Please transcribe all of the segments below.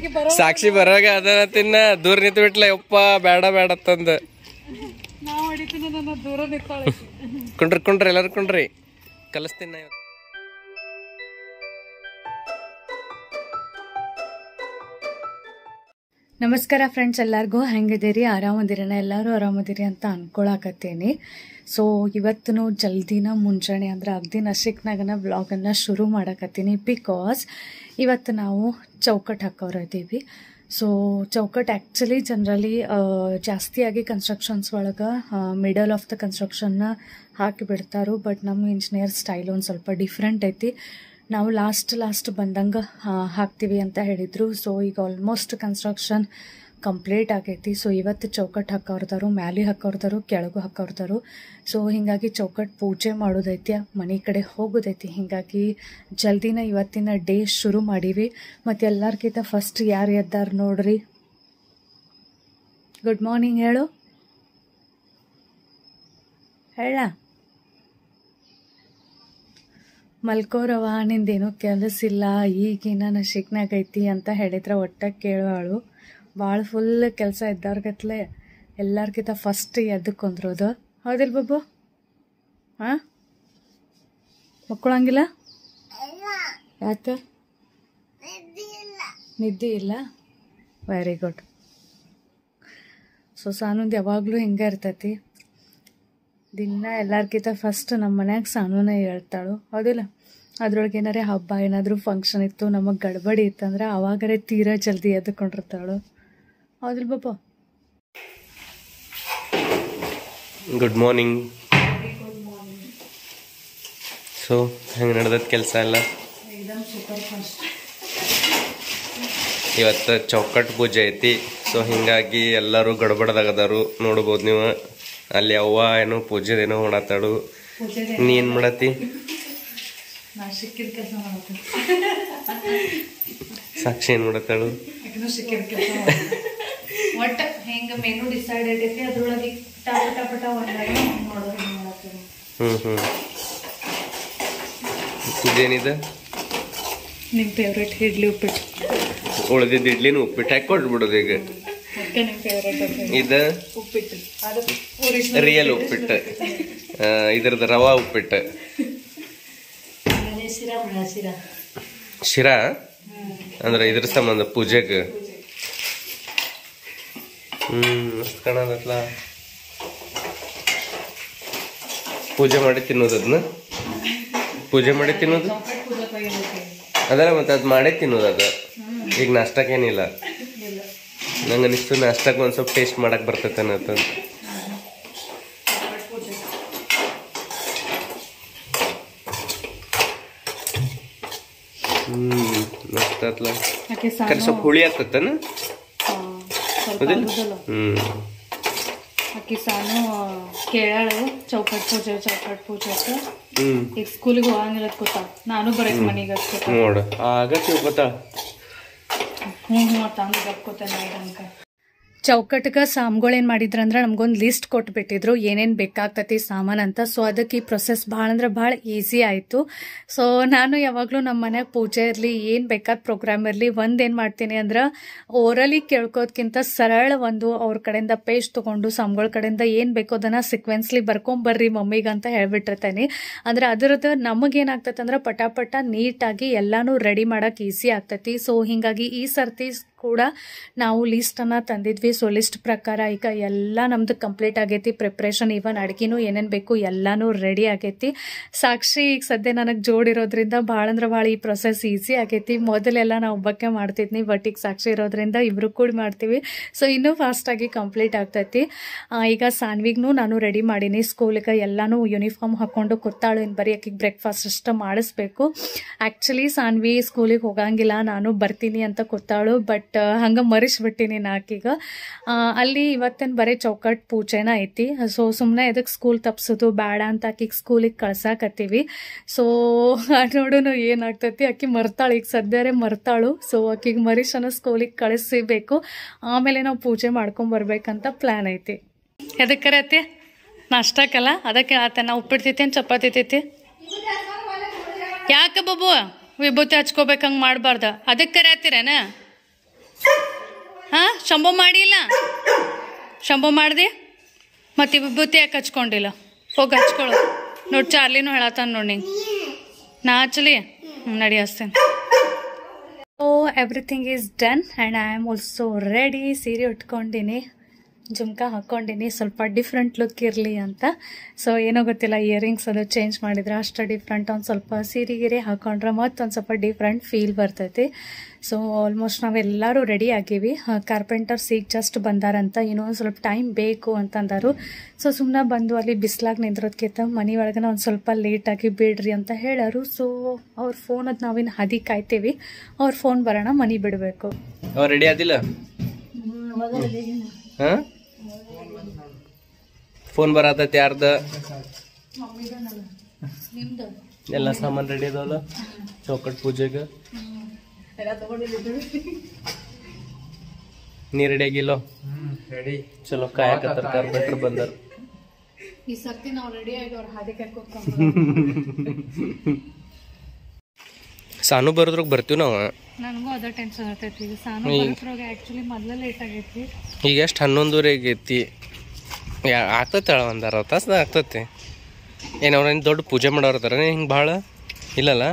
ಸಾಕ್ಷಿ ಬರೋಗ ಅದನ್ನ ತಿನ್ನ ದೂರ ನಿಂತು ಬಿಟ್ಲ ಯಪ್ಪ ಬೇಡ ಬೇಡ ತಂದ ನಾವು ಹೊಡಿತೀನಿ ನನ್ನ ದೂರ ನಿಂತಾಳೆ ಕುಂಡ್ರಿ ಕುಂಡ್ರಿ ಎಲ್ಲರೂ ಕುಂಡ್ರಿ ಕಲಿಸ್ತೀನಿ ನಾ ಇವತ್ತು ನಮಸ್ಕಾರ ಫ್ರೆಂಡ್ಸ್ ಎಲ್ಲರಿಗೂ ಹೆಂಗಿದ್ದೀರಿ ಆರಾಮದಿರಣ ಎಲ್ಲರೂ ಆರಾಮದಿರಿ ಅಂತ ಅನ್ಕೊಳಕತ್ತೀನಿ ಸೊ ಇವತ್ತು ಜಲ್ದಿನ ಮುಂಜಾನೆ ಅಂದ್ರೆ ಅಗ್ದಿ ನಶಿಕ್ನಾಗನ ವ್ಲಾಗನ್ನು ಶುರು ಮಾಡಕತ್ತೀನಿ ಬಿಕಾಸ್ ಇವತ್ತು ನಾವು ಚೌಕಟ್ ಹಾಕೋರು ಇದ್ದೀವಿ ಸೊ ಚೌಕಟ್ ಆ್ಯಕ್ಚುಲಿ ಜನರಲಿ ಜಾಸ್ತಿಯಾಗಿ ಕನ್ಸ್ಟ್ರಕ್ಷನ್ಸ್ ಒಳಗೆ ಮಿಡಲ್ ಆಫ್ ದ ಕನ್ಸ್ಟ್ರಕ್ಷನ್ನ ಹಾಕಿ ಬಿಡ್ತಾರೋ ಬಟ್ ನಮ್ಮ ಇಂಜಿನಿಯರ್ ಸ್ಟೈಲ್ ಒಂದು ಸ್ವಲ್ಪ ಡಿಫ್ರೆಂಟ್ ಐತಿ ನಾವು ಲಾಸ್ಟ್ ಲಾಸ್ಟ್ ಬಂದಂಗೆ ಹಾಕ್ತೀವಿ ಅಂತ ಹೇಳಿದರು ಸೊ ಈಗ ಆಲ್ಮೋಸ್ಟ್ ಕನ್ಸ್ಟ್ರಕ್ಷನ್ ಕಂಪ್ಲೀಟ್ ಆಗೈತಿ ಸೊ ಇವತ್ತು ಚೌಕಟ್ಟು ಹಾಕೋರ್ದಾರು ಮ್ಯಾಲೆ ಹಾಕೋರ್ದಾರು ಕೆಳಗೂ ಹಾಕೋರ್ದಾರು ಸೊ ಹೀಗಾಗಿ ಚೌಕಟ್ಟು ಪೂಜೆ ಮಾಡೋದೈತಿ ಮನೆ ಕಡೆ ಹೋಗೋದೈತಿ ಹೀಗಾಗಿ ಜಲ್ದಿನ ಇವತ್ತಿನ ಡೇ ಶುರು ಮಾಡೀವಿ ಮತ್ತು ಎಲ್ಲರಿಗಿಂತ ಫಸ್ಟ್ ಯಾರು ಎದ್ದಾರ ನೋಡ್ರಿ ಗುಡ್ ಮಾರ್ನಿಂಗ್ ಹೇಳು ಹೇಳ ಮಲ್ಕೋರವ ನಿಂದೇನೋ ಕೆಲಸ ಇಲ್ಲ ಈಗಿನ ನಶಿಕ್ನಾಗ ಐತಿ ಅಂತ ಹೇಳಿದ್ರೆ ಒಟ್ಟ ಕೇಳೋಳು ಭಾಳ ಫುಲ್ ಕೆಲಸ ಇದ್ದವ್ರಿಗತ್ಲೆ ಎಲ್ಲರಿಗಿಂತ ಫಸ್ಟ್ ಎದ್ದು ಕುಂದ್ರೋದು ಹೌದಿಲ್ಲ ಬಾಬು ಹಾಂ ಮಕ್ಕಳಂಗಿಲ್ಲ ಯಾಕೆ ನಿದ್ದೆ ಇಲ್ಲ ವೆರಿ ಗುಡ್ ಸೊ ಸಾನಂದು ಯಾವಾಗಲೂ ಹಿಂಗೆ ಇರ್ತೈತಿ ದಿನ ಎಲ್ಲರಿಗಿಂತ ಫಸ್ಟ್ ನಮ್ಮ ಮನ್ಯಾಗ ಸಾನುನೇ ಹೇಳ್ತಾಳು ಹೌದಿಲ್ಲ ಅದ್ರೊಳಗೆ ಏನಾರೇ ಹಬ್ಬ ಏನಾದರೂ ಫಂಕ್ಷನ್ ಇತ್ತು ನಮಗೆ ಗಡ್ಬಡಿ ಇತ್ತಂದ್ರೆ ಅವಾಗರೇ ತೀರಾ ಜಲ್ದಿ ಎದ್ದುಕೊಂಡಿರ್ತಾಳು ಹೌದಿಲ್ಲ ಬಾಬಾ ಗುಡ್ ಮಾರ್ನಿಂಗ್ ಸೊ ಹೆಂಗೆ ನಡೆದದ ಕೆಲಸ ಎಲ್ಲ ಇವತ್ತು ಚೌಕಟ್ ಪೂಜೆ ಐತಿ ಸೊ ಹಿಂಗಾಗಿ ಎಲ್ಲರೂ ಗಡ್ಬಡದಾಗದಾರು ನೋಡ್ಬೋದು ನೀವು ಅಲ್ಲಿ ಅವ್ವ ಏನೋ ಪೂಜೆದೇನೋ ಮಾಡತ್ತಾಳು ನೀ ಏನು ಮಾಡತ್ತಿ ನಾ ಸಿಕ್ಕಿದ ಕೆಲಸ ಮಾಡ್ತೀನಿ ಸಾಕ್ಷಿ ಏನು ಮಾಡತ್ತಾಳು ಯಾಕಂದ್ರೆ ಸಿಕ್ಕಿದ ಕೆಲಸ ಒಟ್ಟು ಹೆಂಗೆ ಮೆನು ಡಿಸೈಡ್ ಆಗೈತಿ ಅದ್ರೊಳಗೆ ಟಪ ಟಪ ಟಪ ಒಂದಾಗ ನೋಡೋದು ಹೆಂಗೆ ಮಾಡತ್ತೀನಿ ಹ್ಞೂ ಹ್ಞೂ ಇದೇನಿದೆ ನಿಮ್ಮ ಫೇವ್ರೇಟ್ ಇಡ್ಲಿ ಉಪ್ಪಿಟ್ಟು ಉಳ್ದಿದ್ದು ಇಡ್ಲಿನ ಉಪ್ಪಿಟ್ಟು ಹಾಕಿ ಕೊಟ್ಬಿಡೋದು ಈಗ ಮತ್ತೆ ನಿಮ್ಮ ಫೇವ್ರೇಟ್ ಇದು ಉಪ್ಪಿಟ್ಟು ಅದು ಒರಿಜಿನಲ್ ರಿಯಲ್ ಉಪ್ಪಿಟ್ಟು ಆ, ಇದ್ರದ್ದು ರವಾ ಉಪ್ಪಿಟ್ಟು ಶಿರಾ ಮಳ ಶಿರಾ ಶಿರಾ ಅಂದ್ರೆ ಇದ್ರ ಸಂಬಂಧ ಪೂಜೆಗೆ ಹ್ಮ್ ಮಸ್ತ್ ಕಾಣದತ್ಲ ಪೂಜೆ ಮಾಡಿ ತಿನ್ನೋದು ಅದನ್ನ ಪೂಜೆ ಮಾಡಿ ತಿನ್ನೋದು ಚೌಕಟ್ ಪೂಜೆ ಬೈಯಲೈತಿ ಅದಲ್ಲ ಮತ್ತೆ ಅದು ಮಾಡೇ ತಿನ್ನೋದು ಅದು ಈಗ ನಾಷ್ಟಕ್ಕೇನಿಲ್ಲ ಇಲ್ಲ ನಂಗೆ ಅನಿಸ್ತು ನಾಷ್ಟಕ್ಕೆ ಒಂದು ಸ್ವಲ್ಪ ಟೇಸ್ಟ್ ಮಾಡಕ್ ಬರ್ತೈತೆ ಅನ್ನತ್ತ ಚೌಕಟ್ ಪೂಜೆ ಹ್ಮ್ ಮಸ್ತ್ ಆತ್ಲ ಯಾಕೆ ಕರೆ ಸ್ವಲ್ಪ ಸಾನು ಹುಳಿ ಆಗ್ತತ್ತನ ಆ, ಸ್ವಲ್ಪ ಹೌದಿಲ್ಲ ಆಗುದಲ್ಲ ಹ್ಮ್ ಆಕಿ ಸಾನು ಕೇಳಾಳು ಚೌಕಟ್ ಪೂಜೆ ಚೌಕಟ್ ಪೂಜೆ ಅಂತ ಹ್ಮ್ ಈಗ ಸ್ಕೂಲಿಗೆ ಹೋಗಂಗಿಲ್ಲ ಕೂತ ನಾನು ಬರಕ್ ಮನೆಗೆ ಹಚ್ಕೋತ ನೋಡು ಆಗ ತಿಳ್ಕೊತಾ ಹ್ಞೂ ಹ್ಞೂ ತಂದು ಗಪ್ಕೋತ ನೈಟ್ ಚೌಕಟ್ಗೆ ಸಾಮ್ಗಳು ಏನು ಮಾಡಿದ್ರಂದ್ರೆ ನಮ್ಗೊಂದು ಲಿಸ್ಟ್ ಕೊಟ್ಬಿಟ್ಟಿದ್ರು ಏನೇನು ಬೇಕಾಗ್ತತಿ ಸಾಮಾನು ಅಂತ ಸೊ ಅದಕ್ಕೆ ಈ ಪ್ರೊಸೆಸ್ ಭಾಳ ಅಂದ್ರೆ ಭಾಳ ಈಸಿ ಆಯಿತು ಸೊ ನಾನು ಯಾವಾಗಲೂ ನಮ್ಮ ಮನ್ಯಾಗ ಪೂಜೆ ಇರಲಿ ಏನು ಬೇಕಾದ ಪ್ರೋಗ್ರಾಮ್ ಇರಲಿ ಒಂದು ಏನು ಮಾಡ್ತೀನಿ ಅಂದ್ರೆ ಓರಲಿ ಕೇಳ್ಕೋದ್ಕಿಂತ ಸರಳ ಒಂದು ಅವ್ರ ಕಡೆಯಿಂದ ಪೇಜ್ ತೊಗೊಂಡು ಸಾಮ್ಗಳ ಕಡೆಯಿಂದ ಏನು ಬೇಕೋ ಅದನ್ನು ಸಿಕ್ವೆನ್ಸ್ಲಿ ಬರ್ಕೊಂಬರ್ರಿ ಮಮ್ಮಿಗೆ ಅಂತ ಹೇಳ್ಬಿಟ್ಟಿರ್ತೇನೆ ಅಂದ್ರೆ ಅದರದ್ದು ನಮಗೇನಾಗ್ತೈತೆ ಅಂದ್ರೆ ಪಟಾಪಟ ನೀಟಾಗಿ ಎಲ್ಲಾನು ರೆಡಿ ಮಾಡಕ್ಕೆ ಈಸಿ ಆಗ್ತೈತಿ ಸೊ ಹೀಗಾಗಿ ಈ ಸರ್ತಿ ಕೂಡ ನಾವು ಲಿಸ್ಟನ್ನು ತಂದಿದ್ವಿ ಸೊ ಲಿಸ್ಟ್ ಪ್ರಕಾರ ಈಗ ಎಲ್ಲ ನಮ್ದು ಕಂಪ್ಲೀಟ್ ಆಗೈತಿ ಪ್ರಿಪ್ರೇಷನ್ ಈವನ್ ಅಡ್ಗಿನೂ ಏನೇನು ಬೇಕು ಎಲ್ಲಾನು ರೆಡಿ ಆಗೈತಿ ಸಾಕ್ಷಿ ಈಗ ಸದ್ಯ ನನಗೆ ಜೋಡಿರೋದ್ರಿಂದ ಭಾಳ ಅಂದ್ರೆ ಭಾಳ ಈ ಪ್ರೊಸೆಸ್ ಈಸಿ ಆಗೈತಿ ಮೊದಲೆಲ್ಲ ನಾವು ಒಬ್ಬಕ್ಕೆ ಮಾಡ್ತಿದ್ನಿ ಬಟ್ ಈಗ ಸಾಕ್ಷಿ ಇರೋದ್ರಿಂದ ಇಬ್ರು ಕೂಡ ಮಾಡ್ತೀವಿ ಸೊ ಇನ್ನೂ ಫಾಸ್ಟಾಗಿ ಕಂಪ್ಲೀಟ್ ಆಗ್ತೈತಿ ಆ, ಈಗ ಸಾನ್ವಿಗ್ನು ನಾನು ರೆಡಿ ಮಾಡೀನಿ ಸ್ಕೂಲಿಗೆ ಎಲ್ಲಾನು ಯೂನಿಫಾರ್ಮ್ ಹಾಕೊಂಡು ಕೂತಾಳು ಇನ್ನು ಬರೀ ಆಕಿಗೆ ಬ್ರೇಕ್ಫಾಸ್ಟ್ ಅಷ್ಟು ಮಾಡಿಸ್ಬೇಕು ಆ್ಯಕ್ಚುಲಿ ಸಾನ್ವಿ ಸ್ಕೂಲಿಗೆ ಹೋಗಂಗಿಲ್ಲ ನಾನು ಬರ್ತೀನಿ ಅಂತ ಕೂತಾಳು ಬಟ್ ಹಂಗೆ ಮರಿಸ್ಬಿಟ್ಟಿನಿ ನಾಕೀಗ ಆ, ಅಲ್ಲಿ ಇವತ್ತೇನು ಬರೀ ಚೌಕಟ್ ಪೂಜೆನ ಐತಿ ಸೊ ಸುಮ್ಮನೆ ಇದಕ್ಕೆ ಸ್ಕೂಲ್ ತಪ್ಸೋದು ಬೇಡ ಅಂತ ಆಕಿಗೆ ಸ್ಕೂಲಿಗೆ ಕಳ್ಸಾಕತ್ತೀವಿ ಸೊ ನೋಡೋಣ ಏನಾಗ್ತೈತಿ ಆಕಿ ಮರ್ತಾಳು ಈಗ ಸದ್ಯರೇ ಮರ್ತಾಳು ಸೊ ಆಕಿಗೆ ಮರಿಸನ ಸ್ಕೂಲಿಗೆ ಕಳಿಸ್ಬೇಕು ಆಮೇಲೆ ನಾವು ಪೂಜೆ ಮಾಡ್ಕೊಂಬರ್ಬೇಕಂತ ಪ್ಲ್ಯಾನ್ ಐತಿ ಎದಕ್ಕೆ ಕರತಿ ನಾಷ್ಟಕ್ಕಲ್ಲ ಅದಕ್ಕೆ ಆತ ನಾವು ಉಪ್ಪಿಡ್ತೈತಿ ಏನು ಚಪಾತಿ ತೈತಿ ಯಾಕೆ ಬಾಬು ವಿಭೂತಿ ಹಚ್ಕೋಬೇಕು ಹಂಗೆ ಮಾಡಬಾರ್ದ ಅದಕ್ಕೆ ಕರೆಯತ್ತೀರೇನ ಹಾ ಶಂಭೋ ಮಾಡಿಲ್ಲ ಶಂಭೋ ಮಾಡ್ದೆ ಮತ್ತೆ ವಿಭೂತಿ ಯಾಕೆ ಹಚ್ಕೊಂಡಿಲ್ಲ ಹೋಗಿ ಹಚ್ಕೊಳ್ಳು ನೋಡಿ ಚಾರ್ಲಿನೂ ಹೇಳತ್ತಾನ ನೋಡಿ ನಿಂಗೆ ನಾ ಹಚ್ಚಲಿ ಹ್ಞೂ ನಡಿ ಹಚ್ತೇನೆ oh everything is done and I am also ready ಸೀರೆ ಉಟ್ಕೊಂಡಿನಿ ಜುಮ್ಕಾ ಹಾಕ್ಕೊಂಡಿನಿ ಸ್ವಲ್ಪ ಡಿಫ್ರೆಂಟ್ ಲುಕ್ ಇರಲಿ ಅಂತ ಸೊ ಏನೋ ಗೊತ್ತಿಲ್ಲ ಇಯರಿಂಗ್ಸ್ ಅದು ಚೇಂಜ್ ಮಾಡಿದ್ರೆ ಅಷ್ಟು ಡಿಫ್ರೆಂಟ್ ಒಂದು ಸ್ವಲ್ಪ ಸೀರೆ ಗಿರಿ ಹಾಕೊಂಡ್ರೆ ಮತ್ತೊಂದು ಸ್ವಲ್ಪ ಡಿಫ್ರೆಂಟ್ ಫೀಲ್ ಬರ್ತೈತಿ ಸೊ ಆಲ್ಮೋಸ್ಟ್ ನಾವೆಲ್ಲರೂ ರೆಡಿ ಆಗೀವಿ ಕಾರ್ಪೆಂಟರ್ಸ್ ಈಗ ಜಸ್ಟ್ ಬಂದಾರಂತ ಇನ್ನೂ ಒಂದು ಸ್ವಲ್ಪ ಟೈಮ್ ಬೇಕು ಅಂತಂದರು ಸೊ ಸುಮ್ಮನೆ ಬಂದು ಅಲ್ಲಿ ಬಿಸ್ಲಾಗ ನಿಂದ್ರೋದ್ಕಿಂತ ಮನೆ ಒಳಗನ ಒಂದು ಸ್ವಲ್ಪ ಲೇಟಾಗಿ ಬಿಡ್ರಿ ಅಂತ ಹೇಳರು ಸೊ ಅವ್ರ ಫೋನ್ ಅದು ನಾವಿನ್ನು ಹದಿ ಕಾಯ್ತೀವಿ ಅವ್ರ ಫೋನ್ ಬರೋಣ ಮನೆ ಬಿಡಬೇಕು ಅವ ರೆಡಿ ಆದಿಲ್ಲ ಹಾ ಫೋನ್ ಬರತೈತಿ ಯಾರ್ದ ನಿಮ್ದು ಎಲ್ಲ ಸಾಮಾನ್ ರೆಡಿ ಅದಾವಲ್ಲ ಚೌಕಟ್ ಪೂಜೆಗೆ ನೀ ರೆಡಿ ಆಗಿಲ್ಲೋ ರೆಡಿ ಚಲೋ ಕಾಯಕತ್ತಾರ ಕಾರ್ಪೆಂಟರ್ ಬಂದಾರ ಈ ಸರ್ತಿ ನಾವು ರೆಡಿ ಆಗಿ ಅವ್ರ ಹಾದಿ ಕರ್ಕೊಂಡು ಸಾನು ಬರೋದ್ರಾಗ ಬರ್ತೀವಿ ನಾವು ನನಗೂ ಅದ ಟೆನ್ಷನ್ ಆಗ್ತೈತಿ ಈಗ ಸಾನು ಈ- ಬರೋದ್ರಾಗ ಆ್ಯಕ್ಚುಲಿ ಮೊದಲೇ ಲೇಟ್ ಆಗೈತಿ ಈಗ ಎಷ್ಟು ಹನ್ನೊಂದುವರೆ ಆಗೈತಿ ಯಾ ಆಗ್ತೈತೆ ಒಂದು ಅರ್ಧ ತಾಸು ಆಗ್ತೈತಿ ಏನು ಅವ್ರೇನು ದೊಡ್ಡ ಪೂಜೆ ಮಾಡೋರು ಅದಾರ ಹಿಂಗೆ ಭಾಳ ಇಲ್ಲಲ್ಲ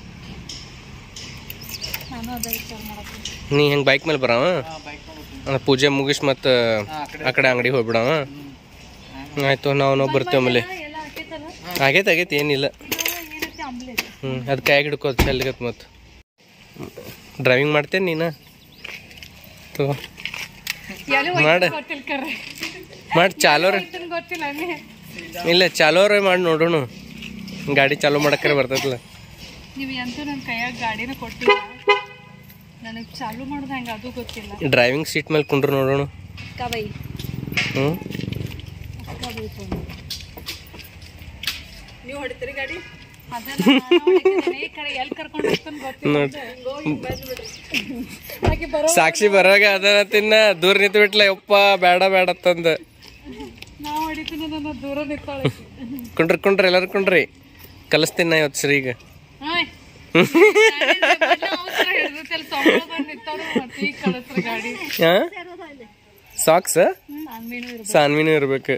ನಾನು ಅದ ವಿಚಾರ ಮಾಡಕ್ಕೆ ನೀ ಹೆಂಗೆ ಬೈಕ್ ಮೇಲೆ ಬರಾವ ಅದ್ ಪೂಜೆ ಮುಗಿಸ್ ಮತ್ತು ಆ ಕಡೆ ಅಂಗಡಿಗೆ ಹೋಗ್ಬಿಡವ ಆಯ್ತು ನಾವು ನಾವು ಬರ್ತೀವಿ ಆಮೇಲೆ ಎಲ್ಲ ಹಾಕೈತಲ್ಲ ಆಗೈತೆ ಆಗೈತೆ ಏನಿಲ್ಲ ಏನೈತಿ ಆಮ್ಲೆಟ್ ಹ್ಞೂ ಅದು ಕೈಯಾಗ ಹಿಡ್ಕೋದು ಚೆಲ್ಗತ್ ಮತ್ತು ಡ್ರೈವಿಂಗ್ ಮಾಡ್ತೇನೆ ನೀನು ತಗೋ ಎಲ್ಲಿ ಮಾಡು. ಗೊತ್ತಿಲ್ಲ ಕರ್ರೆ ಮಾಡಿ ಚಾಲೋರ ಇದನ್ ಗೊತ್ತಿಲ್ಲ ನೀ ಇಲ್ಲ ಚಾಲೋರ ಮಾಡಿ ನೋಡೋಣ ಗಾಡಿ ಚಾಲೂ ಮಾಡಕ್ಕೆ ಬರ್ತೈತಲ್ಲ ನೀವು ಎಂತೂ ನನ್ನ ಕೈಯಾಗ ಗಾಡಿನ ಕೊಟ್ಟಿಲ್ಲ ನನಗೆ ಚಾಲು ಮಾಡೋದು ಹೆಂಗೆ ಅದು ಗೊತ್ತಿಲ್ಲ ಡ್ರೈವಿಂಗ್ ಸೀಟ್ ಮೇಲೆ ಕುಂಡ್ರು ನೋಡೋಣ ಕಬೈ ಹ್ಞೂ ನೀವು ಹೊಡಿತೀರಿ ಗಾಡಿ ಅದನ್ನ ಈ ಕಡೆ ಎಲ್ಲಿ ಕರ್ಕೊಂಡು ಹೋಗ್ತಾನೆ ಗೊತ್ತಿಲ್ಲ ಆಕೆ ಬರೋ ಸಾಕ್ಷಿ ಬರೋಗ ಅದನ್ನ ತಿನ್ನ ದೂರ ನಿಂತು ಬಿಟ್ಲ ಯಪ್ಪ ಬೇಡ ಬೇಡ ಅಂತಂದ ನಾವು ಹೊಡಿತೀನಿ ನನ್ನ ದೂರ ನಿಂತಾಳೆ ಕುಂಡ್ರಿ ಕುಂಡ್ರಿ ಎಲ್ಲರೂ ಕುಂಡ್ರಿ ಕಲಿಸ್ತೀನಿ ನಾ ಇವತ್ತು ಸರಿ ಈಗ ಹಾಯ್ ಮತ್ತೆ ಈಗ ಕಳಿಸ್ರಿ ಗಾಡಿ ಹಾಂ ಸಾಕ್ಸ್ ಅನ್ಮೇನು ಇರ್ಬೇಕು ಸಾನ್ವಿನೂ ಇರ್ಬೇಕು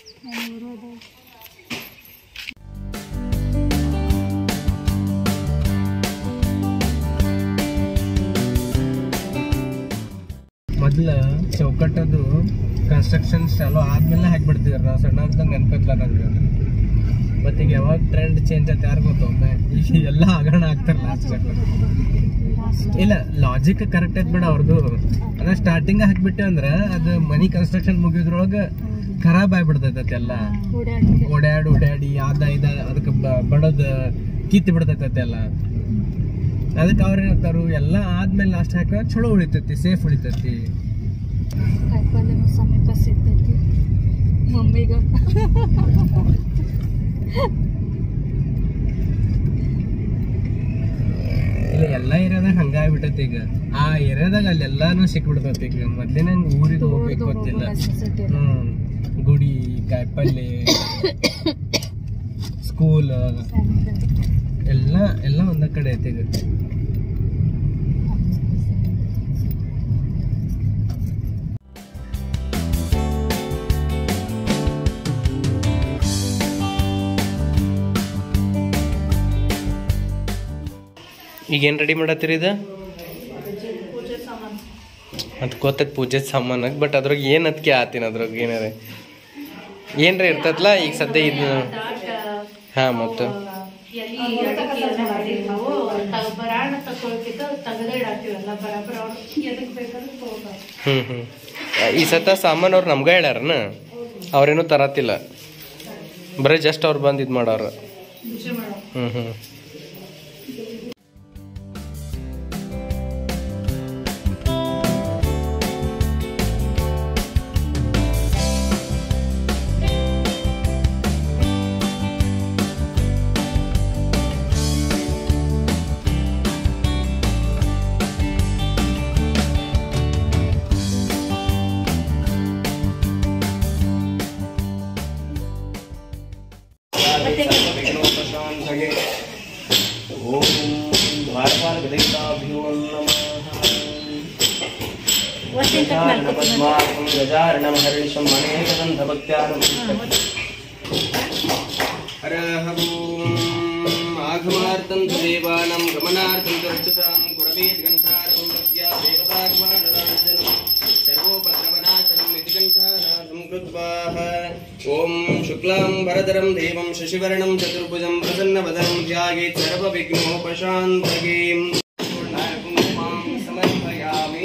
ಮೊದ್ಲ ಚೌಕಟ್ಟದು ಕನ್ಸ್ಟ್ರಕ್ಷನ್ ಚಾಲೂ ಆದ್ಮೇಲೆ ಹಾಕ್ಬಿಡ್ತಿದ್ರು ನಾವು ಸಣ್ಣ ಅಂತ ನೆನಪಿಲ್ಲ ನಂಗೆ ಮತ್ತೆ ಈಗ ಯಾವಾಗ ಟ್ರೆಂಡ್ ಚೇಂಜ್ ಆಯ್ತು ಯಾರು ಗೊತ್ತೊಮ್ಮೆ ಈಗ ಎಲ್ಲ ಹಗರಣ ಆಗ್ತಾರಲ್ಲ ಇಲ್ಲ ಲಾಜಿಕ್ ಕರೆಕ್ಟ್ ಐತ್ ಬಿಡ ಅವ್ರದ್ದು ಅದ ಸ್ಟಾರ್ಟಿಂಗ್ ಹಾಕ್ಬಿಟ್ಟೆ ಅಂದ್ರ ಅದು ಮನಿ ಕನ್ಸ್ಟ್ರಕ್ಷನ್ ಮುಗಿದ್ರೊಳಗ ಖರಾಬ್ ಆಗ್ಬಿಡ್ತೈತಿ ಎಲ್ಲ ಓಡ್ಯಾಡ್ ಓಡ್ಯಾಡಿ ಅದ ಇದ ಅದಕ್ಕೆ ಬಡದ ಕಿತ್ತು ಬಿಡ್ತೈತಿ ಎಲ್ಲ ಅದಕ್ಕೆ ಅವ್ರ ಏನಂತಾರು ಎಲ್ಲ ಆದ್ಮೇಲೆ ಲಾಸ್ಟ್ ಹಾಕ ಚಲೋ ಉಳಿತೈತಿ ಸೇಫ್ ಉಳಿತೈತಿ ಕಾಯಿಪಲ್ಯನೂ ಸಮೇತ ಸಿಗ್ತೈತಿ ಮಮ್ಮಿಗ ಇಲ್ಲ ಎಲ್ಲಾ ಏರಿಯಾದಾಗ ಹಂಗ ಆಗ್ಬಿಟ್ಟೈತಿ ಈಗ ಆ ಏರಿಯಾದಾಗ ಅಲ್ಲೆಲ್ಲಾನು ಸಿಕ್ಬಿಡ್ತೈತಿ ಈಗ ಮೊದ್ಲಿನಂಗ ಊರಿಗೆ ಹೋಗ್ಬೇಕು ಗೊತ್ತಿಲ್ಲ ಹ್ಮ್ ಗುಡಿ ಕಾಯಿಪಲ್ಲೆ ಸ್ಕೂಲ್ ಎಲ್ಲ ಎಲ್ಲ ಒಂದ ಕಡೆ ಐತಿ ಈಗ ಈಗ ಏನ್ ರೆಡಿ ಮಾಡತ್ತೀರಿ ಇದು ಅಂತ ಗೊತ್ತೈತಿ ಪೂಜೆ ಸಾಮಾನಾಗ ಬಟ್ ಅದ್ರಾಗ ಏನ್ ಅದಕ್ಕೆ ಆತೀನಿ ಅದ್ರಾಗ ಏನಾರ ಏನ್ರ ಇರ್ತೈತಲ್ಲ ಈಗ ಸದ್ಯ ಇದು ಹಾ ಮತ್ತು ಎಲ್ಲಿ ಅಡಿಕೆ ಎಲ್ಲ ಮಾಡಿವಿ ನಾವು ತ- ಬರಾಣ ತಗೊಳ್ತಿದ್ದ ತೆಗೆದೇ ಇಡಾಕ್ತಿವಲ್ಲ ಬರಾಬರ ಅವ್ರು ಎದಕ್ ಬೇಕಾದ್ರೂ ತಗೋತಾರೆ ಹ್ಮ್ ಹ್ಮ್ ಈ ಸತ ಸಾಮಾನು ಅವ್ರು ನಮ್ಗ ಹೇಳ್ಯಾರನ ಅವ್ರೇನು ತರತಿಲ್ಲ ಬರೀ ಜಸ್ಟ್ ಅವ್ರು ಬಂದು ಇದು ಮಾಡವ್ರ ಪೂಜೆ ಮಾಡೋ ಹ್ಮ್ ಹ್ಮ್ पद्मार्कं गजार्णमहर्निशम् अनेकदन्तभक्त्यानुम् हरः ॐ आगमार्थं तु देवानां गमनार्थं च रक्षसां कुरवेद्गन्धार्थं तस्या देवतात्मानराजनं सर्वोपद्रवनाशनम् इति गन्धानाथं कृत्वाः ॐ शुक्लां वरदरं देवं शशिवर्णं चतुर्भुजं प्रसन्नवदनं ध्यायेत् सर्वविघ्नोपशान्तगेम् पूर्णाकुङ्कुमां समर्पयामि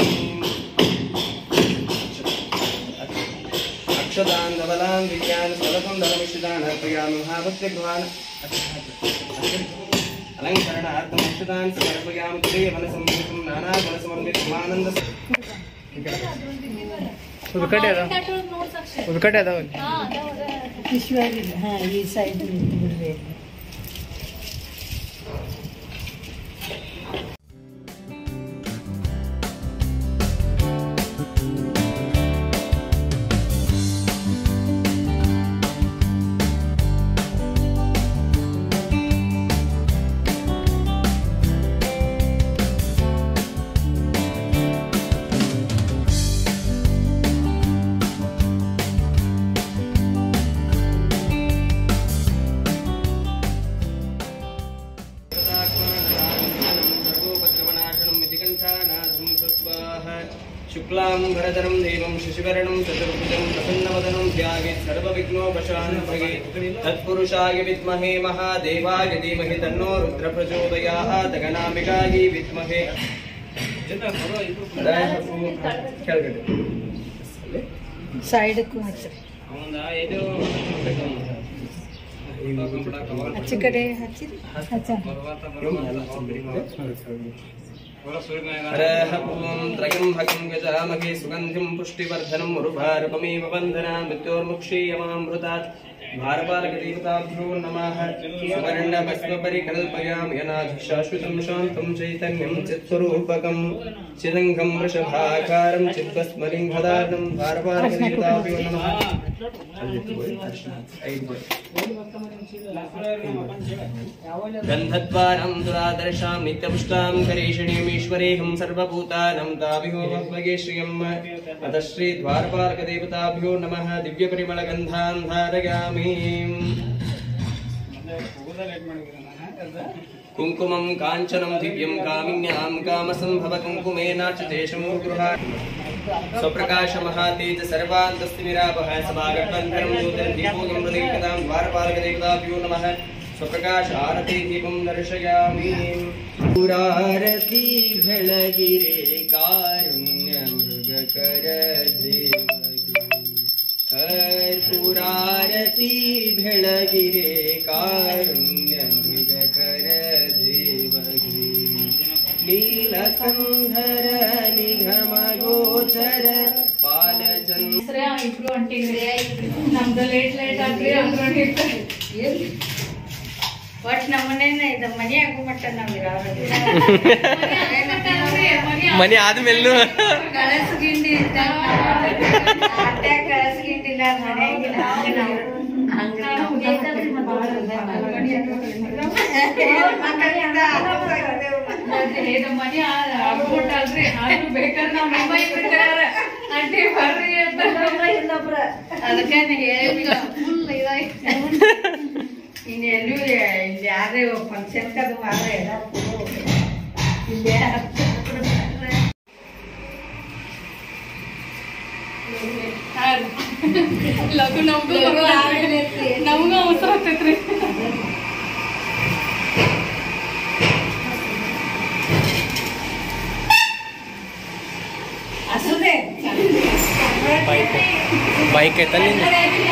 अक्षदान् धवलान् विज्ञान फलकं धनमिषितान् अर्पयामि महाभक्तिभवान् अलङ्करणार्थम् अक्षदान् समर्पयामि प्रियवनसंयुतं नानागुणसमन्वितम् आनन्द ಉದ್ಕಟ್ಟೆ ಅದ ಉದ್ಕಟ್ಟೆ ಅದಾವ ಹಾ ಈ ಸೈಡ್ ಬಿಡ್ರಿ शुक्लां भरधरं देवं शशिवरणं चतुर्भुजं प्रसन्नवदनं ध्यायेत् सर्वविघ्नोपशान्तये तत्पुरुषाय विद्महे महादेवाय धीमहि तन्नो रुद्र प्रचोदयात् गणाम्बिकायै विद्महे ಕೆಳಗಡೆ ಸೈಡ್ಕ್ಕೂ ಹಚ್ಚ್ರಿ ಆಚೆ ಕಡೆ ಹಚ್ಚಿರಿ ಹಚ್ಚ हरः ॐ त्रयम्बकं गजामहे सुगन्धिं पुष्टिवर्धनं मुरुभारुपमेव वन्दना मृत्योर्मुक्षीयमामृतात् भारपालकदेवताभ्यो नमः सुवर्णभस्मपरिकल्पयामि अनाथ शाश्वतं शान्तं चैतन्यं चित्स्वरूपकं चिदङ्गं वृषभाकारं चिद्वस्मलिङ्गदानं भारपालकदेवताभ्यो नमः गन्धद्वारं दुरादर्शां नित्यपुष्टां करीषिणीमीश्वरेऽहं सर्वभूतानं ताभिहो भगे श्रियम् अतः श्रीद्वारपालकदेवताभ्यो नमः दिव्यपरिमलगन्धां धारयामि कुङ्कुमं काञ्चनं दिव्यं कामिन्यां कामसम्भवकुङ्कुमेनार्चितेशं गृहात् स्वप्रकाशमहातेज सर्वान्तस्तिमिरापः समागतबन्धनं नूतनं दीपोगं प्रदीप्तां द्वारपालकदेवताभ्यो नमः स्वप्रकाश आरती दीपं दर्शयामि पुरारती ಬೆಳಗಿರೆ ಕಾರುಣ್ಯ ಮೃಗಕರ ಕರ್ಪೂರಾರತಿ ಬೆಳಗಿರೆ ಕಾರುಣ್ಯ ಮೃಗಕರ ದೇವಗಿ ನೀಲಕಂಧರ ನಿಗಮ ಗೋಚರ ಪಾಲಚಂದ್ರ ಇಬ್ರು ಹೊಂಟಿದ್ರಿ ನಮ್ದು ಲೇಟ್ ಲೇಟ್ ಆಗ್ರಿ ಅಂದ್ರು ಹೊಂಟಿರ್ತಾರೆ ಒಟ್ ನಮ್ಮನೇನ ಇದು ಮನೆ ಆಗೋ ಮಟ್ಟ ನಾವ್ ಮನಿ ಆದ್ಮೇಲೂ ಕಳಸ ಗಿಂಡಿ ಆಟ್ಯಾಗ ಕಳಸ ಗಿಂಡಿಲ್ಲ ಮನೆಯಾಗಿಲ್ಲ ಹಂಗ ನಾವು ಹಂಗ ಇದು ಮನೆ ಆಗ್ಬಿಟ್ಟಲ್ರಿ ಆದ್ರೂ ಬೇಕಾದ್ರೆ ನಾವ್ ಮುಂಬೈ ಬಿಟ್ಟಾರ ಆಂಟಿ ಬರ್ರಿ ಅಂತ ಅದಕ್ಕೆ ಹೇಳಿಲ್ಲ ಫುಲ್ ಇದಾಯ್ತು ಇನ್ನು ಎಲ್ಲೂ ಇಲ್ಲಿ ಯಾರೇ ಫಂಕ್ಷನ್ ಕದು ಮಾರ ಎಲ್ಲ ಇಲ್ಲಿ ಲಘು ನಮ್ಗೂ ನಮಗೂ ಅವಸರ ಆಗ್ತೈತ್ರಿ ಹಸುದೆ ಬೈಕ್ ಐತಲ್ಲ ನಿಂದು?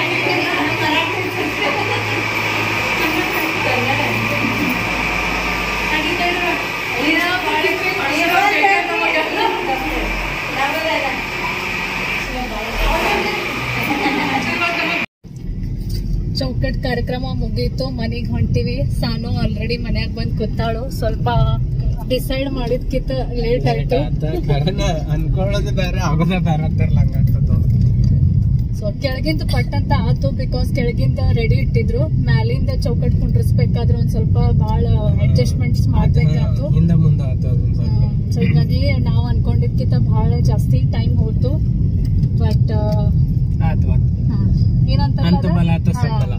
ಚೌಕಟ್ ಕಾರ್ಯಕ್ರಮ ಮುಗೀತು ಮನೆಗ್ ಹೊಂಟಿವಿ ಸಾನು ಆಲ್ರೆಡಿ ಮನ್ಯಾಗ ಬಂದ್ ಕೂತಾಳು ಸ್ವಲ್ಪ ಡಿಸೈಡ್ ಮಾಡಿದ್ಕಿಂತ ಲೇಟ್ ಆಯ್ತು ಅನ್ಕೊಳ್ಳೋದು ಬೇರೆ ಆಗೋದೇ ಬೇರೆ ಅಂತಾರಲ್ಲ ಹಂಗಾಗ್ತದ ಸೊ ಕೆಳಗಿಂದ ಪಟ್ ಅಂತ ಆತು ಬಿಕಾಸ್ ಕೆಳಗಿಂದ ರೆಡಿ ಇಟ್ಟಿದ್ರು ಮ್ಯಾಲಿಂದ ಚೌಕಟ್ ಕುಂಡ್ರಿಸ್ಬೇಕಾದ್ರೆ ಒಂದ್ ಸ್ವಲ್ಪ ಬಹಳ ಅಡ್ಜಸ್ಟ್ಮೆಂಟ್ಸ್ ಮಾಡ್ಬೇಕಾಯ್ತು ಹಿಂದೆ ಮುಂದೆ ಆತು ಅದೊಂದ್ ಸ್ವಲ್ಪ ಸೊ ಹೀಗಾಗಿ ನಾವು ಅನ್ಕೊಂಡಿದ್ಕಿಂತ ಬಹಳ ಜಾಸ್ತಿ ಟೈಮ್ ಹೋಯ್ತು ಬಟ್ ಆತು ಆತು ಏನಂತ ಅಂತ ಬಲ ಆತು ಸಂಬಲ.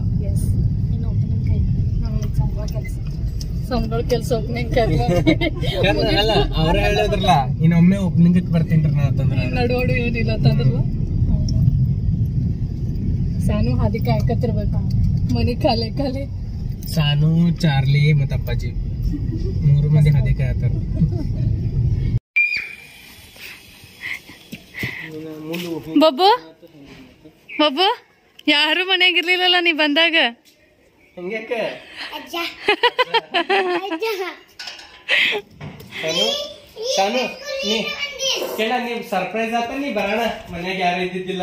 ಸಂಬಳ ಕೆಲಸ ಓಪನಿಂಗ್ ಕೈ ಅಲ್ಲ ಅವ್ರ ಹೇಳಿದ್ರಲ್ಲ ಇನ್ನೊಮ್ಮೆ ಓಪನಿಂಗ್ ಬರ್ತೀನಿ ನಾ ಅಂತಂದ್ರ ನಡುವಡು ಏನಿಲ್ಲ ಅಂತಂದ್ರಲ್ಲ ಸಾನು ಹಾದಿ ಕಾಯ್ಕತ್ತಿರ್ಬೇಕು ಮನಿ ಖಾಲಿ ಖಾಲಿ ಸಾನು ಚಾರ್ಲಿ ಮತ್ತ ಅಪ್ಪಾಜಿ ಮೂರು ಮಂದಿ ಹದಿ ಕಾಯತ್ತಾರ ಬಬ್ಬು ಬಬ್ಬು ಯಾರು ಮನೆಯಾಗ ಇರ್ಲಿಲ್ಲಲ್ಲ ನೀ ಬಂದಾಗ ಹಂಗ್ಯಾಕೆ ಸಾನು ಸಾನು ನೀ ಕೇಳ ನೀ ಸರ್ಪ್ರೈಸ್ ಆತ ನೀ ಬರೋಣ ಮನ್ಯಾಗ ಯಾರು ಇದ್ದಿದ್ದಿಲ್ಲ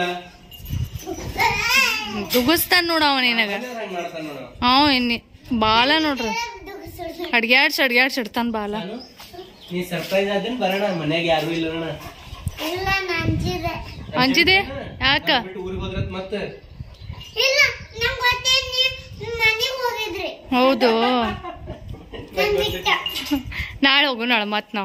ದುಗುಸ್ತಾನ ನೋಡ ಅವ ನಿನಗ ಮನ್ಯಾಗ ಹಂಗ್ ಮಾಡ್ತಾನ ನೋಡು ಅವ ಇನ್ನಿ ಬಾಲ ನೋಡ್ರಿ ಅಡ್ಗ್ಯಾಡ್ಸ್ ಅಡ್ಗ್ಯಾಡ್ಸ್ ಇಡ್ತಾನ ಬಾಲ ಸಾನು ನೀ ಸರ್ಪ್ರೈಸ್ ಆದೇನ್ ಬರೋಣ ಮನ್ಯಾಗ ಯಾರು ಇಲ್ಲ ಅಣ್ಣ ಇಲ್ಲ ನಂಜಿದೆ ಅಂಜಿದೆ ಯಾಕ ಬಿಟ್ಟು ಊರಿಗೆ ಹೋದ್ರತ್ ಮತ್ತೆ ಇಲ್ಲ ನಂಗೆ ಗೊತ್ತೇ ನೀವು ಮನೆಗೆ ಹೋಗಿದ್ರಿ ಹೌದು ನನ್ ಬಿಟ್ಟ ನಾಳೆ ಹೋಗು ನಾಳೆ ಮತ್ ನಾವು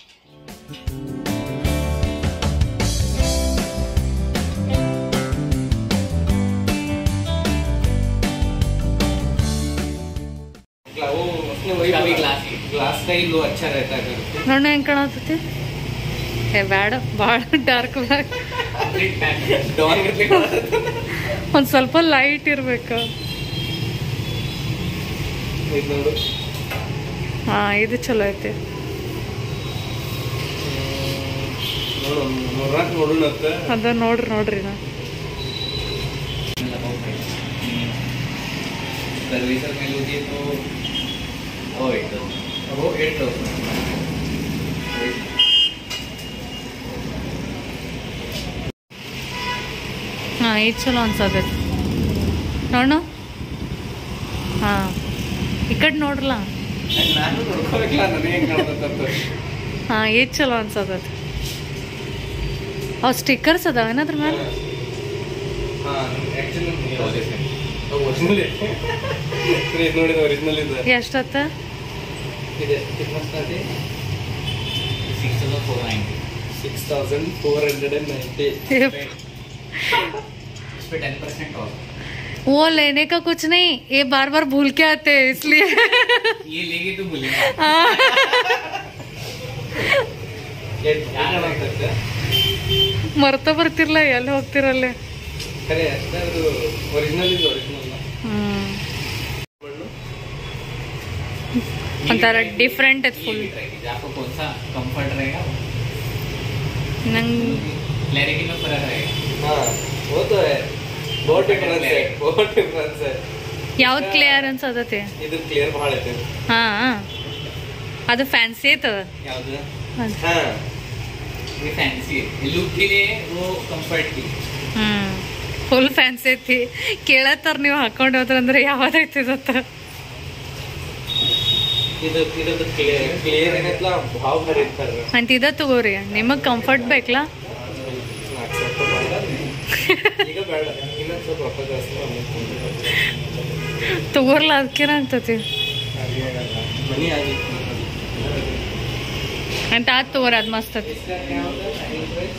ग्लास का ही लो अच्छा रहता है अगर ನೋಡ ಹೆಂಗ್ ಕಾಣತೈತಿ ಏ ಬ್ಯಾಡ ಭಾಳ ಡಾರ್ಕ್ ಬ್ಲಾಕ್ डॉन करने का ಒಂದ್ ಸ್ವಲ್ಪ ಲೈಟ್ ಇರ್ಬೇಕು ಇದು ನೋಡು ಹಾ ಇದು ಚಲೋ ಐತಿ ನೋಡು ನೋಡ್ರಾಕ್ ನೋಡೋಣ ಅಂತ ಅದ ನೋಡ್ರಿ ನೋಡ್ರಿ ನಾ सर्विसर में लीजिए तो वो एट वो एट ಹಾ ಇದು ಚಲೋ ಅನ್ಸತೈತಿ ನೋಡು ಹಾ ಈ ಕಡೆ ನೋಡ್ರಲ್ಲ ನಾನು ನೋಡ್ಕೋಬೇಕಲ್ಲ ನನಗೆ ಹೆಂಗ್ ಕಾಣ್ತಂತ ಹಾ ಇದು ಚಲೋ ಅನ್ಸತೈತಿ ಅವ್ ಸ್ಟಿಕ್ಕರ್ಸ್ ಅದಾವ ಏನಾದ್ರ ಮೇಲೆ ಹಾ ಆಕ್ಚುಲಿ ಒರಿಜಿನಲ್ ಇದು ನೋಡಿದ ಒರಿಜಿನಲ್ ಇದು ಎಷ್ಟತ್ತ ಇದೆ ಕಿತ್ನಾ start six thousand four ninety six thousand four hundred and ninety इस पे टेन परसेंट ऑफ वो लेने का कुछ नहीं ये बार बार भूल के आते हैं इसलिए ये लेगी तो भूलेगा ಮರ್ತ ಬರ್ತಿರ್ಲ ಎಲ್ಲಿ ಹೋಗ್ತಿರಲ್ಲ ಖರೆ ಅಷ್ಟೇ ಅದು ಒರಿಜಿನಲ್ ಇದು ಒರಿಜಿನಲ್ ಹ್ಮ್ ಒಂಥರ ಡಿಫ್ರೆಂಟ್ ಐತೆ ಫುಲ್ आपको कौन सा कंफर्ट रहेगा ನಂಗೆ क्लैरिटी में फर्क रहेगा हाँ वो तो है बहुत डिफरेंस है बहुत डिफरेंस है ಯಾವ್ದು ಕ್ಲಿಯರ್ ಅನ್ಸತೈತಿ ಇದು ಕ್ಲಿಯರ್ ಭಾಳ ಐತೆ ಹಾ ಅದು ಫ್ಯಾನ್ಸಿ ಐತದ ಯಾವುದು ಹಾ ये फैंसी है लुक के लिए वो कंफर्ट की ಹ್ಮ್ ಫುಲ್ ಫ್ಯಾನ್ಸಿ ಐತಿ ಕೇಳತ್ತಾರ ನೀವು ಹಾಕೊಂಡು ಹೋದ್ರಂದ್ರೆ ಯಾವ್ದೈತಿ ಇದತ್ತ ಇದು ಇದು ಕ್ಲಿಯರ್ ಕ್ಲಿಯರ್ ಏನೈತಲ್ಲ ಭಾಳ ಭಾರಿ ಇರ್ತಾರೆ ಅಂತ ಇದ ತಗೋರಿ ನಿಮಗ್ ಕಂಫರ್ಟ್ ಬೇಕಲ್ಲ ಈಗ ಬೇಡ ಇನ್ನೊಂದು ಸ್ವಲ್ಪ ರೊಕ್ಕ ಜಾಸ್ತಿ ತಗೋರ್ಲ ಅದಕ್ಕೇನ ಆಗ್ತತಿ ಮನಿ ಆಗಿತ್ತು ಅಂತ ಅದ್ ತಗೋರಿ ಅದ್ ಮಸ್ತ್ ಐತಿ इसका क्या होता है साइड प्राइस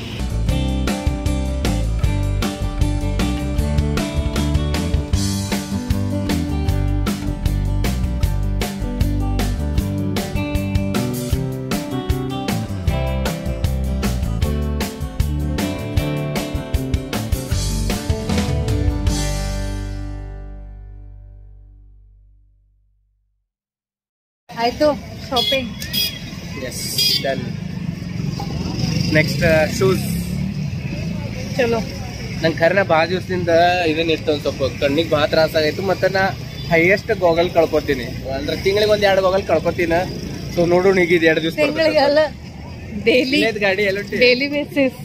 ಆಯ್ತು shopping is done next shoes ಚಲೋ ನಂಗೆ ಖರೆ ಭಾಳ ದಿವಸದಿಂದ ಇದನ್ನ ಎಷ್ಟು ಒಂದು ಸ್ವಲ್ಪ ಕಣ್ಣಿಗೆ ಭಾಳ ತ್ರಾಸ ಆಗೈತು ಮತ್ತೆ ನಾ ಹೈಯೆಸ್ಟ್ ಗೋಗಲ್ ಕಳ್ಕೊತೀನಿ ಅಂದ್ರೆ ತಿಂಗಳಿಗೆ ಒಂದ್ ಎರಡು ಗೋಗಲ್ ಕಳ್ಕೊತೀನಿ ಸೊ ನೋಡು ಈಗ ಇದು ಎರಡು ದಿವಸ ತಿಂಗಳಿಗೆ ಅಲ್ಲ ಡೈಲಿ ಗಾಡಿ ಎಲ್ಲ ಡೈಲಿ ಬೇಸಿಸ್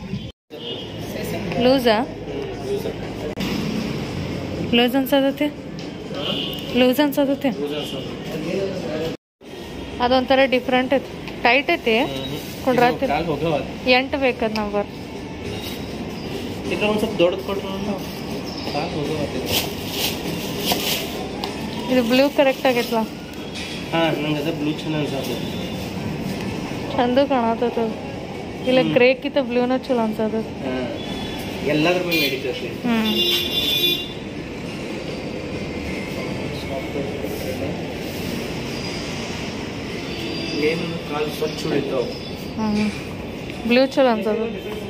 ಲೂಸಾ ಲೂಸ್ ಅನ್ಸತೈತಿ ಲೂಸ್ ಅನ್ಸತೈತಿ ಅದೊಂಥರ ಡಿಫ್ರೆಂಟ್ ಐತಿ ಟೈಟ್ ಐತಿ ಕೊಡ್ರಾತಿ ಕಾಲ್ ಹೋಗವ ಎಂಟು ಬೇಕದ್ ನಂಬರ್ ಇದ್ರ ಒಂದ್ ಸ್ವಲ್ಪ ದೊಡ್ಡದು ಕೊಟ್ರು ಕಾಲ್ ಹೋಗವ ಇದು ಬ್ಲೂ ಕರೆಕ್ಟ್ ಆಗೈತ್ಲ ಹಾ ನಂಗೆ ಅದ ಬ್ಲೂ ಚೆನ್ನಾಗಿ ಅನ್ಸತ್ತೆ ಚಂದ ಕಾಣತದ ಇಲ್ಲ ಗ್ರೇಕ್ಕಿಂತ ಬ್ಲೂನ ಚಲೋ ಅನ್ಸದ ಎಲ್ಲದ್ರ ಮೇಲೆ ನಡೀತೈತಿ ಹ್ಮ್ ಏನು ಕಾಲು ಸ್ವಚ್ಛ ಉಳಿತಾವ ಹ್ಮ್ ಬ್ಲೂ ಚಲೋ ಅನ್ಸದ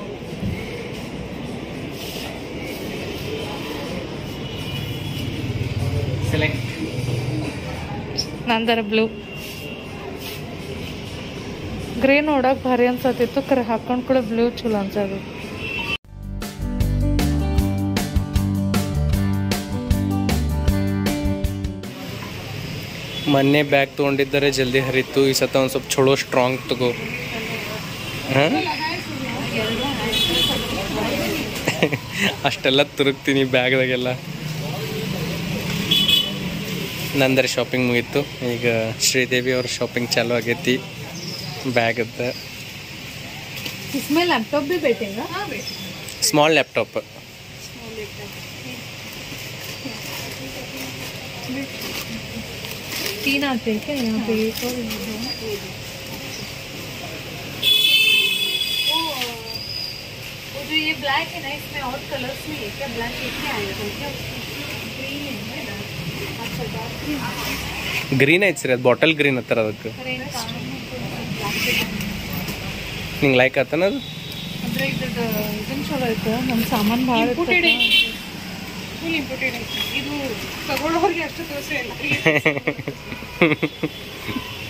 ಸೆಲೆಕ್ಟ್ ನಂದರ ಬ್ಲೂ ಗ್ರೇ ನೋಡಕ್ ಭಾರಿ ಅನ್ಸತ್ತಿತ್ತು ಕರೆ ಹಾಕೊಂಡ್ ಕೂಡ ಬ್ಲೂ ಚಲೋ ಅನ್ಸದು ಮೊನ್ನೆ ಬ್ಯಾಗ್ ತೊಗೊಂಡಿದ್ದರೆ ಜಲ್ದಿ ಹರಿತು ಈ ಸತ ಒಂದು ಸ್ವಲ್ಪ ಚಲೋ ಸ್ಟ್ರಾಂಗ್ ತಗೋ ಹಾಂ ಅಷ್ಟೆಲ್ಲ ತುರುಕ್ತೀನಿ ಬ್ಯಾಗ್ದಾಗೆಲ್ಲ ನಂದರ ಶಾಪಿಂಗ್ ಮುಗೀತು ಈಗ ಶ್ರೀದೇವಿ ಅವ್ರ ಶಾಪಿಂಗ್ ಚಾಲು ಆಗೈತಿ ಬ್ಯಾಗದ इसमें लैपटॉप भी बैठेगा ಸ್ಮಾಲ್ ಲ್ಯಾಪ್ಟಾಪ್ तीन आते हैं क्या यहाँ पे एक और ये दो वो जो ये ब्लैक है ना इसमें और कलर्स में है क्या ब्लैक एक ही आएगा क्या ग्रीन है ना अच्छा डार्क ग्रीन ಗ್ರೀನ್ ಐತಿ ಸರಿ ಅದು ಬಾಟಲ್ ಗ್ರೀನ್ ಹತ್ತಾರ ಅದಕ್ಕೆ ನಿಂಗೆ ಲೈಕ್ ಆತನ ಅದು ಅಂದ್ರೆ ಇದ್ರದ್ದು ಇದನ್ ಚಲೋ ಐತೆ ನಮ್ಮ ಸಾಮಾನು ಭಾಳ ಇಂಪೋರ್ಟೆಡ್ ಫುಲ್ ಇಂಪೋರ್ಟೆಡ್ ಇದು ತಗೊಳ್ಳೋರಿಗೆ ಅಷ್ಟು ತೋರಿಸಿ ಇಲ್ಲ